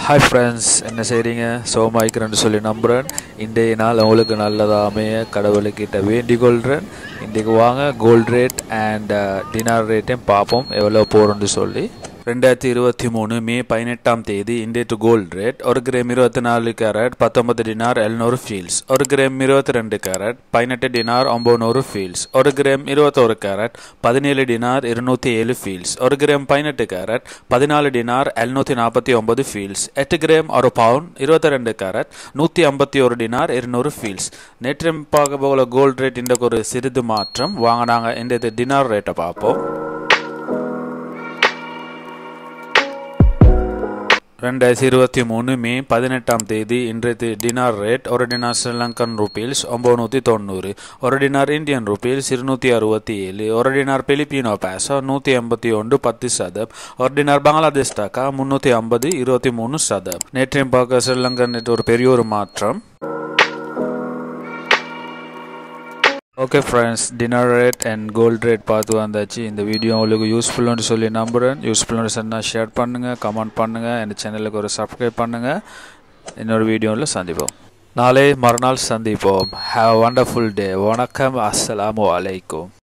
hi friends என்ன செய்கிறீங்க சோமாய்க்கிறேன்னு சொல்லி நம்புகிறேன் இன்றைய நாள் உங்களுக்கு நல்லதாக அமைய கடவுளுக்கிட்ட வேண்டிக் கொள்கிறேன் இன்றைக்கு வாங்க கோல்ட் ரேட் அண்ட் டினார் ரேட்டையும் பார்ப்போம் எவ்வளோ போகிறோன்னு சொல்லி ரெண்டாயிரத்தி இருபத்தி மூணு மே பதினெட்டாம் தேதி இந்திய கோல்ட் ரேட் ஒரு கிராம் இருபத்தி நாலு கேரட் பத்தொன்பது டினார் எழுநூறு ஃபீல்ஸ் ஒரு கிராம் இருபத்தி ரெண்டு கேரட் பதினெட்டு டினார் ஒம்பது ஃபீல்ஸ் ஒரு கிராம் இருபத்தோரு கேரட் பதினேழு டினார் இருநூத்தி ஏழு ஃபீல்ஸ் ஒரு கிராம் பதினெட்டு கேரட் பதினாலு டினார் எழுநூத்தி நாற்பத்தி ஒன்பது ஃபீல்ஸ் எட்டு கிராம் ஒரு பவுன் இருபத்தி ரெண்டு கேரட் நூற்றி ஐம்பத்தி ஒரு டினார் இருநூறு ஃபீல்ஸ் நேற்று பார்க்க போகல கோல்ட் ரேட் இன்றைக்கு ஒரு சிறிது மாற்றம் வாங்க நாங்கள் இந்த டினார் ரேட்டை பார்ப்போம் ரெண்டாயிரத்தி இருபத்தி மூணு மே பதினெட்டாம் தேதி இன்றைய டினார் ரேட் ஒரு டினார் ஸ்ரீலங்கன் ருபீல்ஸ் ஒம்பது தொண்ணூறு ஒரு டினார் இந்தியன் ருபீல்ஸ் இருநூற்றி அறுபத்தி ஏழு ஒரு டினார் பிலிப்பினோ பேசோ நூற்றி எண்பத்தி ஒன்று பத்து சதம் ஒரு டினார் பங்களாதேஷ் டாக்கா முந்நூற்றி ஐம்பது இருபத்தி மூணு சதம் நேற்றையும் பார்க்க ஸ்ரீலங்கன் ஒரு பெரிய ஒரு மாற்றம் okay friends dinner rate and gold rate பார்த்து வந்தாச்சு இந்த வீடியோ உங்களுக்கு யூஸ்ஃபுல்லுன்னு சொல்லி நம்புகிறேன் யூஸ்ஃபுல்லுன்னு சொன்னால் ஷேர் பண்ணுங்கள் கமெண்ட் பண்ணுங்கள் என் சேனலுக்கு ஒரு சப்ஸ்கிரைப் பண்ணுங்கள் இன்னொரு வீடியோவில் சந்திப்போம் நாளை மறுநாள் சந்திப்போம் ஹாவ் வண்டர்ஃபுல் டே வணக்கம் அஸ்ஸலாமு அலைக்கும்